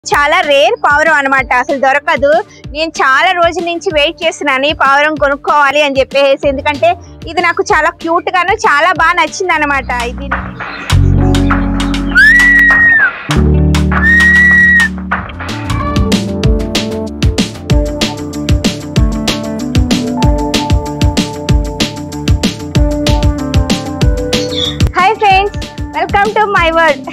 చాలా రేర్ పావురం అన్నమాట అసలు దొరకదు నేను చాలా రోజుల నుంచి వెయిట్ చేస్తున్నాను ఈ పావురం కొనుక్కోవాలి అని చెప్పేసి ఎందుకంటే ఇది నాకు చాలా క్యూట్ గాను చాలా బాగా నచ్చింది అనమాట ఇది hi friends welcome to my world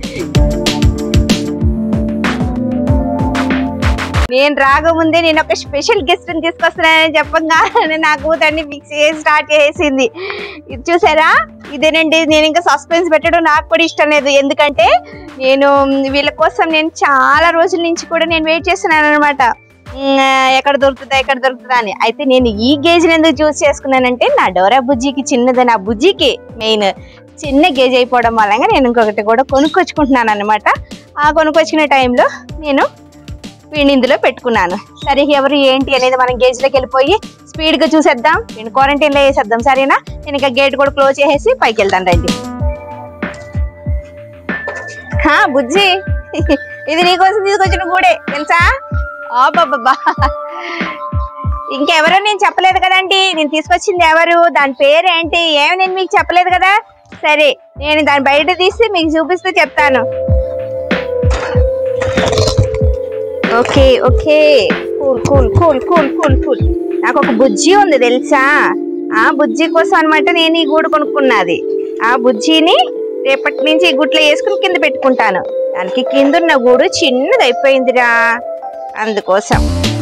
నేను రాకముందే నేను ఒక స్పెషల్ గెస్ట్ ని తీసుకొస్తున్నానని చెప్పంగా నాకు దాన్ని ఫిక్స్ చేసి స్టార్ట్ చేసింది ఇది చూసారా ఇదేనండి నేను ఇంకా సస్పెన్స్ పెట్టడం నాకు కూడా ఇష్టం లేదు ఎందుకంటే నేను వీళ్ళ కోసం నేను చాలా రోజుల నుంచి కూడా నేను వెయిట్ చేస్తున్నాను అనమాట ఎక్కడ దొరుకుతుందా ఎక్కడ దొరుకుతుందా అని అయితే నేను ఈ గేజ్ ఎందుకు చూస్ చేసుకున్నానంటే నా డోరా బుజ్జికి చిన్నది నా బుజ్జికి మెయిన్ చిన్న గేజ్ అయిపోవడం వల్ల నేను ఇంకొకటి కూడా కొనుక్కొచ్చుకుంటున్నాను అనమాట ఆ కొనుక్కొచ్చుకునే టైంలో నేను వీడిని ఇందులో పెట్టుకున్నాను సరే ఎవరు ఏంటి అనేది మనం గేజ్లోకి వెళ్ళిపోయి స్పీడ్గా చూసేద్దాం నేను క్వారంటైన్లో వేసేద్దాం సరేనా నేను ఇంకా గేట్ కూడా క్లోజ్ చేసేసి పైకి వెళ్తాను రండి హా, బుజ్జి ఇది నీకోసం తీసుకొచ్చిన గూడే తెలుసా బాబా ఇంకెవరో నేను చెప్పలేదు కదండి నేను తీసుకొచ్చింది ఎవరు దాని పేరు ఏంటి ఏమి నేను మీకు చెప్పలేదు కదా సరే నేను దాన్ని బయట తీసి మీకు చూపిస్తూ చెప్తాను okay okay cool cool cool cool cool cool నాకు ఒక బుజ్జి ఉంది తెలుసా ఆ బుజ్జి కోసం అన్నమాట నేను ఈ గూడు కొనుక్కున్నది ఆ బుజ్జిని రేపటి నుంచి ఈ గుట్లో వేసుకుని కింద పెట్టుకుంటాను దానికి కింద ఉన్న గూడు చిన్నది అయిపోయిందిరా అందుకోసం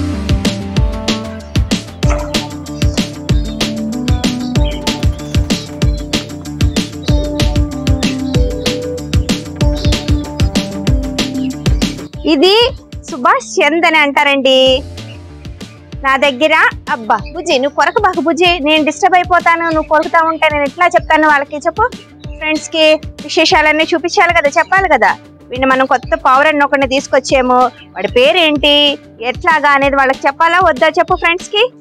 ఇది సుభాష్ చంద్ అని అంటారండి నా దగ్గర అబ్బా బుజ్జి నువ్వు కొరక బాకు బుజ్జి నేను డిస్టర్బ్ అయిపోతాను నువ్వు కొరుకుతా ఉంటే నేను ఎట్లా చెప్తాను వాళ్ళకి చెప్పు ఫ్రెండ్స్ కి విశేషాలన్నీ చూపించాలి కదా చెప్పాలి కదా వీడిని మనం కొత్త పౌరన్ ఒకరిని తీసుకొచ్చాము వాడి పేరేంటి ఎట్లాగా అనేది వాళ్ళకి చెప్పాలా వద్దా చెప్పు ఫ్రెండ్స్ కి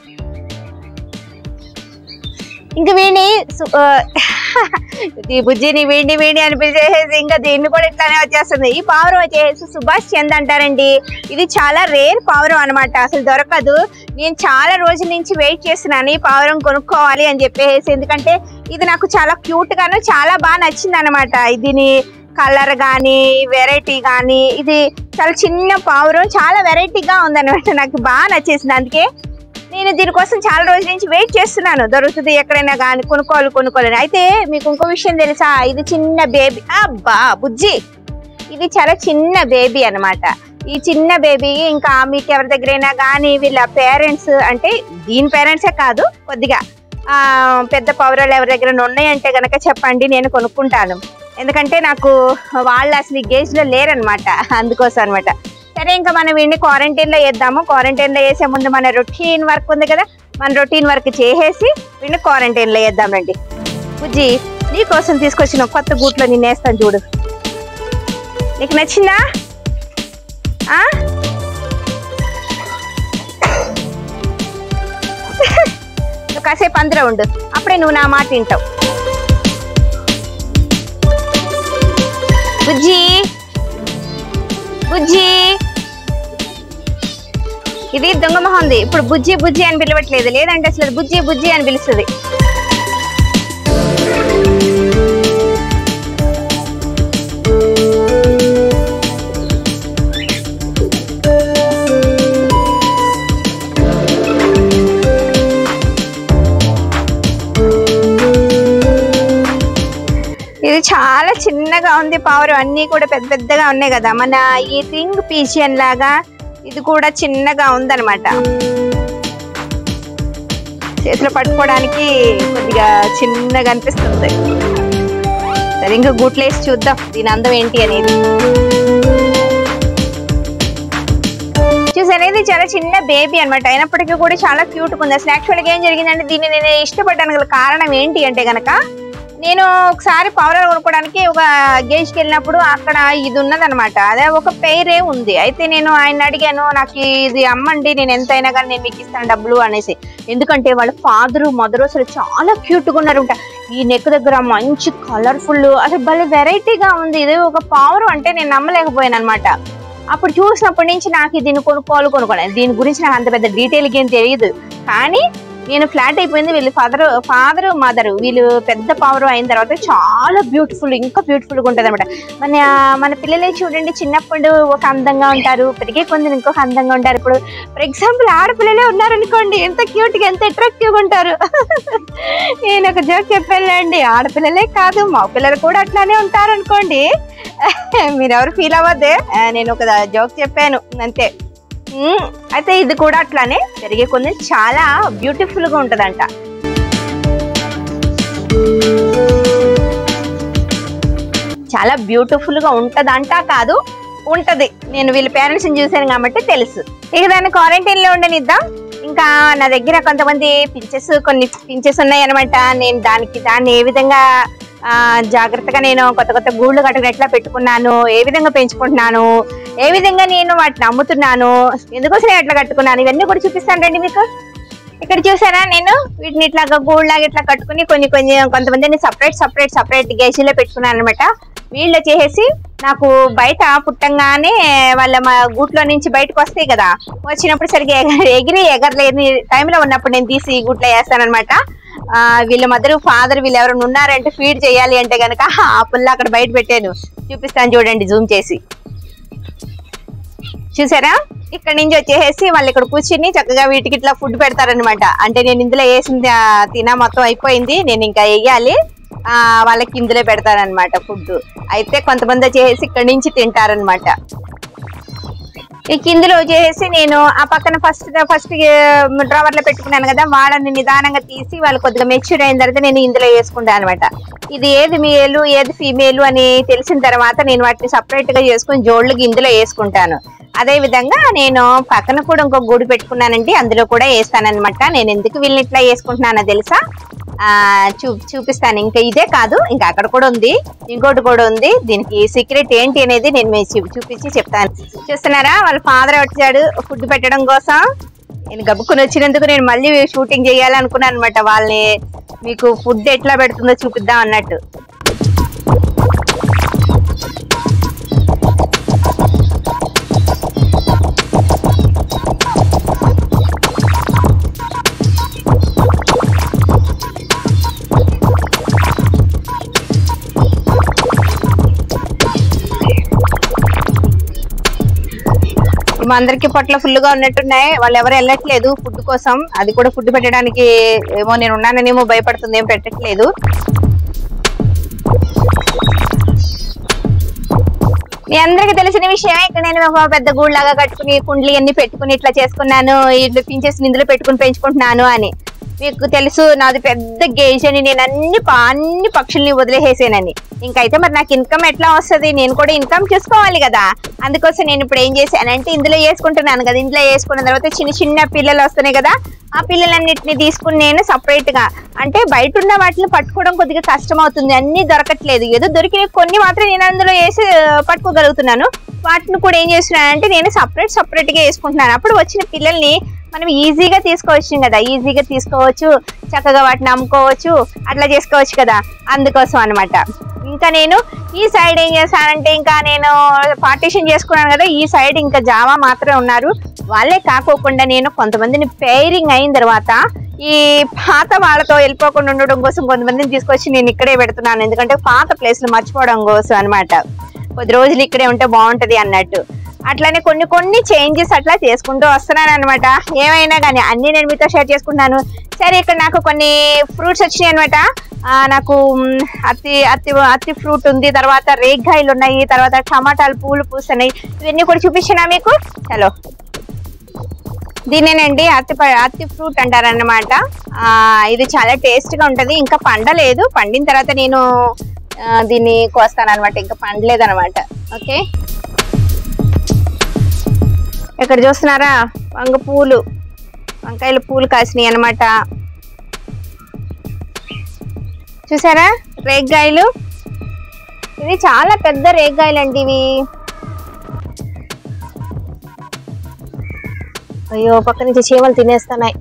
ఇంక వీడిని సు- ఆ, ఈ బుజ్జిని వీడిని వీడిని అనిపించేసి ఇంకా దీన్ని కూడా ఇట్లానే వచ్చేస్తుంది ఈ పావురం వచ్చేసి సుభాష్ చంద్ అంటారండి ఇది చాలా రేర్ పావురం అన్నమాట అసలు దొరకదు నేను చాలా రోజుల నుంచి వెయిట్ చేస్తున్నాను ఈ పావురం కొనుక్కోవాలి అని చెప్పేసి ఎందుకంటే ఇది నాకు చాలా క్యూట్ గాను చాలా బాగా నచ్చింది అనమాట దీని కలర్ కానీ వెరైటీ కానీ ఇది చాలా చిన్న పావురం చాలా వెరైటీగా ఉందన్నమాట నాకు బాగా నచ్చేసింది అందుకే నేను దీనికోసం చాలా రోజుల నుంచి వెయిట్ చేస్తున్నాను దొరుకుతుంది ఎక్కడైనా కానీ కొనుక్కోవాలి కొనుక్కోవాలి అయితే మీకు ఇంకో విషయం తెలుసా ఇది చిన్న బేబీ అబ్బా బుజ్జి ఇది చాలా చిన్న బేబీ అన్నమాట ఈ చిన్న బేబీ ఇంకా మీకు ఎవరి దగ్గరైనా కానీ వీళ్ళ పేరెంట్స్ అంటే దీని పేరెంట్సే కాదు కొద్దిగా ఆ, పెద్ద పౌరాలు ఎవరి దగ్గర ఉన్నాయంటే గనక చెప్పండి నేను కొనుక్కుంటాను ఎందుకంటే నాకు వాళ్ళు అసలు ఈ గేజ్లో లేరనమాట అందుకోసం అనమాట సరే ఇంకా మనం వీడిని క్వారంటైన్లో వేద్దాము క్వారంటైన్లో వేసే ముందు మన రొటీన్ వర్క్ ఉంది కదా మన రొటీన్ వర్క్ చేసేసి వీడిని క్వారంటైన్లో వేద్దాం రండి బుజ్జి నీ కోసం తీసుకొచ్చిన కొత్త గూట్లో నేను వేస్తాను చూడు నీకు నచ్చిందా ఆ? నువ్వు కాసేపు అందులో ఉండు అప్పుడే నువ్వు నా మాట వింటావు బుజ్జి బుజ్జి ఇది దొంగ మొహం ఉంది ఇప్పుడు బుజ్జి బుజ్జి అని పిలవట్లేదు లేదంటే అసలు అది బుజ్జి బుజ్జి అని పిలుస్తుంది ఇది చాలా చిన్నగా ఉంది పావురం అన్ని కూడా పెద్ద పెద్దగా ఉన్నాయి కదా మన ఈ రింగ్ పీజియన్ లాగా ఇది కూడా చిన్నగా ఉందన్నమాట చేతిలో పట్టుకోవడానికి కొద్దిగా చిన్నగా అనిపిస్తుంది సరే ఇంకా గుట్లేసి చూద్దాం దీని అందం ఏంటి అనేది చూసారు ఇది చాలా చిన్న బేబీ అన్నమాట అయినప్పటికీ కూడా చాలా క్యూట్ ఉంది అసలు యాక్చువల్గా ఏం జరిగిందంటే దీన్ని నేను ఇష్టపడ్డానికి గల కారణం ఏంటి అంటే గనక నేను ఒకసారి పౌడర్ కొనుక్కోవడానికి ఒక గేజ్కి వెళ్ళినప్పుడు అక్కడ ఇది ఉన్నదన్నమాట అదే ఒక పేరే ఉంది అయితే నేను ఆయన అడిగాను నాకు ఇది అమ్మండి నేను ఎంతైనా కానీ నేను మీకు ఇస్తాను డబ్బులు అనేసి ఎందుకంటే వాళ్ళ ఫాదరు మదరు అసలు చాలా క్యూట్గా ఉన్నారంట ఈ నెక్ దగ్గర మంచి కలర్ఫుల్ అసలు భలే వెరైటీగా ఉంది ఇది ఒక పావురం అంటే నేను నమ్మలేకపోయాను అనమాట అప్పుడు చూసినప్పటి నుంచి నాకు దీన్ని కొనుక్కోవాలి కొనుక్కోవాలి దీని గురించి నాకు అంత పెద్ద డీటెయిల్గా ఏం తెలియదు కానీ నేను ఫ్లాట్ అయిపోయింది వీళ్ళు ఫాదర్ ఫాదర్ మదర్ వీళ్ళు పెద్ద పవర్ అయిన తర్వాత చాలా బ్యూటిఫుల్ ఇంకా బ్యూటిఫుల్గా ఉంటుంది అనమాట మన మన పిల్లలే చూడండి చిన్నప్పుడు ఒక అందంగా ఉంటారు పెరిగే కొంచెం ఇంకొక అందంగా ఉంటారు ఇప్పుడు ఫర్ ఎగ్జాంపుల్ ఆడపిల్లలే ఉన్నారనుకోండి ఎంత క్యూట్గా ఎంత అట్రాక్టివ్గా ఉంటారు నేను ఒక జోక్ చెప్పానండి ఆడపిల్లలే కాదు మా పిల్లలు కూడా అట్లానే ఉంటారు అనుకోండి మీరు ఎవరు ఫీల్ అవ్వద్దే ఆ, నేను ఒక జోక్ చెప్పాను అంతే మ్మ్. అయితే ఇది కూడా అట్లానే పెరిగే కొంచెం చాలా బ్యూటిఫుల్ గా ఉంటదంట చాలా బ్యూటిఫుల్ గా ఉంటదంట కాదు ఉంటది నేను వీళ్ళ పేరెంట్స్ ని చూశాను కాబట్టి తెలుసు ఇక దాన్ని క్వారంటైన్ లో ఉండనిద్దాం ఇంకా నా దగ్గర కొంతమంది పించెస్ కొన్ని పించెస్ ఉన్నాయి అనమాట నేను దానికి దాన్ని ఏ విధంగా ఆ, జాగ్రత్తగా నేను కొత్త కొత్త గూళ్ళు కట్టుకుని ఎట్లా పెట్టుకున్నాను ఏ విధంగా పెంచుకుంటున్నాను ఏ విధంగా నేను వాటిని అమ్ముతున్నాను ఎందుకోసం నేను ఎట్లా కట్టుకున్నాను ఇవన్నీ కూడా చూపిస్తాను రండి మీకు ఇక్కడ చూసారా నేను వీటిని ఇట్లాగా గూళ్ళలాగా ఇట్లా కట్టుకుని కొన్ని కొన్ని కొంతమందిని సపరేట్ సపరేట్ సపరేట్ గేజీలో పెట్టుకున్నాను అనమాట వీళ్ళు వచ్చేసి నాకు బయట పుట్టంగానే వాళ్ళ మా గూట్లో నుంచి బయటకు వస్తాయి కదా వచ్చినప్పుడు సరిగ్గా ఎగ- ఎగిరి ఎగరలేని టైంలో ఉన్నప్పుడు నేను తీసి గూట్లో వేస్తానమాట వీళ్ళ మదర్ ఫాదర్ వీళ్ళు ఎవరైనా ఉన్నారంటే ఫీడ్ చేయాలి అంటే గనక ఆ పుల్ల అక్కడ బయట పెట్టాను చూపిస్తాను చూడండి జూమ్ చేసి చూసారా ఇక్కడ నుంచి వచ్చేసి వాళ్ళు ఇక్కడ కూర్చుని చక్కగా వీటికి ఇట్లా ఫుడ్ పెడతారనమాట అంటే నేను ఇందులో వేసింది ఆ, తిన మొత్తం అయిపోయింది నేను ఇంకా వేయాలి ఆ వాళ్ళకి ఇందులో పెడతారనమాట ఫుడ్ అయితే కొంతమంది వచ్చేసి ఇక్కడ నుంచి తింటారనమాట ఈ కిందలో వచ్చేసి నేను ఆ పక్కన ఫస్ట్ ఫస్ట్ డ్రావర్ లో పెట్టుకున్నాను కదా వాళ్ళని నిదానంగా తీసి వాళ్ళు కొద్దిగా మెచ్యూర్ అయిన తర్వాత నేను ఇందులో వేసుకుంటాను అనమాట ఇది ఏది మేలు ఏది ఫీమేల్ అని తెలిసిన తర్వాత నేను వాటిని సపరేట్ గా చేసుకుని జోళ్ళకి ఇందులో వేసుకుంటాను అదే విధంగా నేను పక్కన కూడా ఇంకో గూడు పెట్టుకున్నానండి అందులో కూడా వేస్తానన్నమాట నేను ఎందుకు వీళ్ళని ఇట్లా వేసుకుంటున్నానో తెలుసా ఆ చూ చూపిస్తాను ఇంకా ఇదే కాదు ఇంకా అక్కడ కూడా ఉంది ఇంకోటి కూడా ఉంది దీనికి సీక్రెట్ ఏంటి అనేది నేను మీకు చూ- చూపించి చెప్తాను చూస్తున్నారా వాళ్ళ ఫాదర్ వచ్చాడు ఫుడ్ పెట్టడం కోసం నేను గబుక్కుని వచ్చినందుకు నేను మళ్ళీ షూటింగ్ చేయాలనుకున్నాను అనమాట వాళ్ళని మీకు ఫుడ్ ఎట్లా పెడుతుందో చూపిద్దాం అన్నట్టు మా అందరికి పొట్ల ఫుల్ గా ఉన్నట్టున్నాయి వాళ్ళు ఎవరు వెళ్ళట్లేదు ఫుడ్ కోసం అది కూడా ఫుడ్ పెట్టడానికి ఏమో నేను ఉన్నాననేమో భయపడుతుంది ఏం పెట్టట్లేదు మీ అందరికి తెలిసిన విషయమే ఇక్కడ నేను ఒక పెద్ద గూడులాగా కట్టుకుని కుండ్లి అన్ని పెట్టుకుని ఇట్లా చేసుకున్నాను ఇట్లా పించెస్ ఇందులో పెట్టుకుని పెంచుకుంటున్నాను అని మీకు తెలుసు నాది పెద్ద గేజ్ అని నేను అన్ని ప- అన్ని పక్షుల్ని వదిలేసేసానని ఇంకైతే మరి నాకు ఇన్కమ్ ఎట్లా వస్తుంది నేను కూడా ఇన్కమ్ చూసుకోవాలి కదా అందుకోసం నేను ఇప్పుడు ఏం చేశానంటే ఇందులో వేసుకుంటున్నాను కదా ఇందులో వేసుకున్న తర్వాత చిన్న చిన్న పిల్లలు వస్తున్నాయి కదా ఆ పిల్లలన్నిటిని తీసుకుని నేను సపరేట్ గా అంటే బయట ఉన్న వాటిని పట్టుకోవడం కొద్దిగా కష్టం అవుతుంది అన్ని దొరకట్లేదు ఏదో దొరికిన కొన్ని మాత్రం నేను అందులో వేసి ఆ, పట్టుకోగలుగుతున్నాను వాటిని కూడా ఏం చేస్తున్నానంటే నేను సపరేట్ సపరేట్ గా వేసుకుంటున్నాను అప్పుడు వచ్చిన పిల్లల్ని మనం ఈజీగా తీసుకోవచ్చు కదా ఈజీగా తీసుకోవచ్చు చక్కగా వాటిని అమ్ముకోవచ్చు అట్లా చేసుకోవచ్చు కదా అందుకోసం అన్నమాట ఇంకా నేను ఈ సైడ్ ఏం చేశానంటే ఇంకా నేను పార్టీషన్ చేసుకున్నాను కదా ఈ సైడ్ ఇంకా జావా మాత్రమే ఉన్నారు వాళ్ళే కాకోకుండా నేను కొంతమందిని పేరింగ్ అయిన తర్వాత ఈ పాత వాళ్ళతో వెళ్ళిపోకుండా ఉండడం కోసం కొంతమందిని తీసుకొచ్చి నేను ఇక్కడే పెడుతున్నాను ఎందుకంటే పాత ప్లేస్లు మర్చిపోవడం కోసం అన్నమాట కొద్ది రోజులు ఇక్కడే ఉంటే బాగుంటది అన్నట్టు అట్లానే కొన్ని కొన్ని చేంజెస్ అట్లా చేసుకుంటూ వస్తున్నాను అనమాట ఏమైనా కానీ అన్ని నేను మీతో షేర్ చేసుకుంటున్నాను సరే ఇక్కడ నాకు కొన్ని ఫ్రూట్స్ వచ్చినాయి అనమాట నాకు మ్, అత్తి అత్తి అత్తి ఫ్రూట్ ఉంది తర్వాత రేగ్గాయలు ఉన్నాయి తర్వాత టమాటాలు పూలు పూస్తున్నాయి ఇవన్నీ కూడా చూపించినా మీకు చలో దీనేనండి అత్తి ప- అత్తి ఫ్రూట్ అంటారన్నమాట ఆ, ఇది చాలా టేస్ట్ గా ఉంటది ఇంకా పండలేదు పండిన తర్వాత నేను ఆ, దీన్ని కోస్తాను అనమాట ఇంకా పండలేదు అనమాట ఓకే ఇక్కడ చూస్తున్నారా వంగ పూలు వంకాయల పూలు కాసినాయి అనమాట చూసారా రేగ్గాయలు ఇది చాలా పెద్ద రేగ్గాయలు అండి ఇవి అయ్యో పక్క నుంచి చీమలు తినేస్తున్నాయి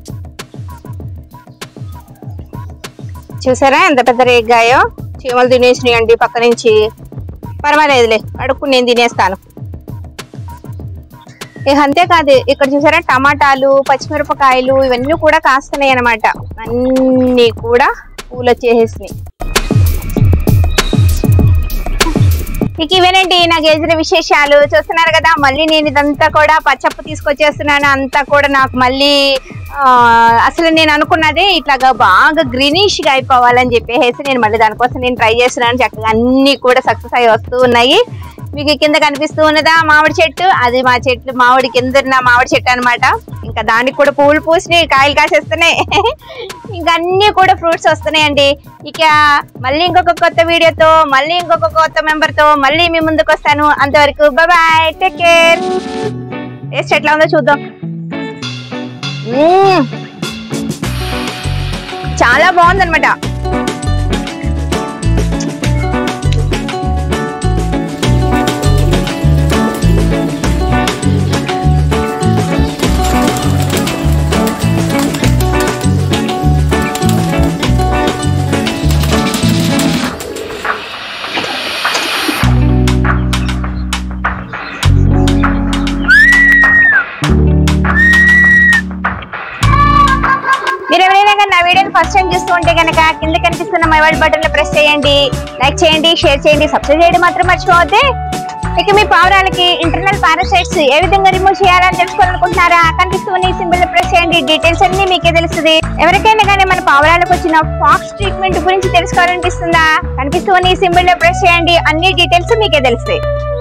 చూసారా ఎంత పెద్ద రేగ్గాయో చీమలు తినేసినాయి అండి పక్క నుంచి పర్వాలేదులే అడుక్కు నేను తినేస్తాను ఇక అంతేకాదు ఇక్కడ చూసారా టమాటాలు పచ్చిమిరపకాయలు ఇవన్నీ కూడా కాస్తున్నాయి అన్నమాట అన్నీ కూడా పూలు వచ్చేసేసినాయి ఇక ఇవేనండి నాకు చేసిన విశేషాలు చూస్తున్నారు కదా మళ్ళీ నేను ఇదంతా కూడా పచ్చప్పు తీసుకొచ్చేస్తున్నాను అంతా కూడా నాకు మళ్ళీ ఆ, అసలు నేను అనుకున్నదే ఇట్లాగా బాగా గ్రీనిష్ గా అయిపోవాలని చెప్పేసి నేను మళ్ళీ దానికోసం నేను ట్రై చేస్తున్నాను చక్కగా అన్ని కూడా సక్సెస్ అయ్యి వస్తూ ఉన్నాయి మీకు కింద కనిపిస్తూ ఉన్నదా మామిడి చెట్టు అది మా చెట్లు మామిడి కింద ఉన్న మామిడి చెట్టు అన్నమాట ఇంకా దానికి కూడా పూలు పూసినాయి కాయలు కాసేస్తున్నాయి ఇంకా అన్ని కూడా ఫ్రూట్స్ వస్తున్నాయండి ఇక మళ్ళీ ఇంకొక కొత్త వీడియోతో మళ్ళీ ఇంకొక కొత్త మెంబర్ తో మళ్ళీ మీ ముందుకు వస్తాను అంతవరకు బాయ్ టేక్ కేర్ టేస్ట్ ఎట్లా ఉందో చూద్దాం మ్మ్. చాలా బాగుందన్నమాట మీరు ఎవరైనా కానీ నా వీడియోని ఫస్ట్ టైం చూస్తూ ఉంటే కనుక కింద కనిపిస్తున్న మై వరల్డ్ బటన్ ప్రెస్ చేయండి లైక్ చేయండి షేర్ చేయండి సబ్స్క్రైబ్ చేయడం మాత్రం మర్చిపోవద్దే ఇక మీ పావురాలకి ఇంటర్నల్ పారాసైట్స్ ఏ విధంగా రిమూవ్ చేయాలని తెలుసుకోవాలనుకుంటున్నారా కనిపిస్తున్న ఈ సింబల్ ప్రెస్ చేయండి డీటెయిల్స్ అన్ని మీకే తెలుస్తుంది ఎవరికైనా కానీ మన పావురాలకు వచ్చిన ఫాక్స్ ట్రీట్మెంట్ గురించి తెలుసుకోవాలనిపిస్తుందా కనిపిస్తున్న ఈ సింబల్ ప్రెస్ చేయండి అన్ని డీటెయిల్స్ మీకే తెలుస్తాయి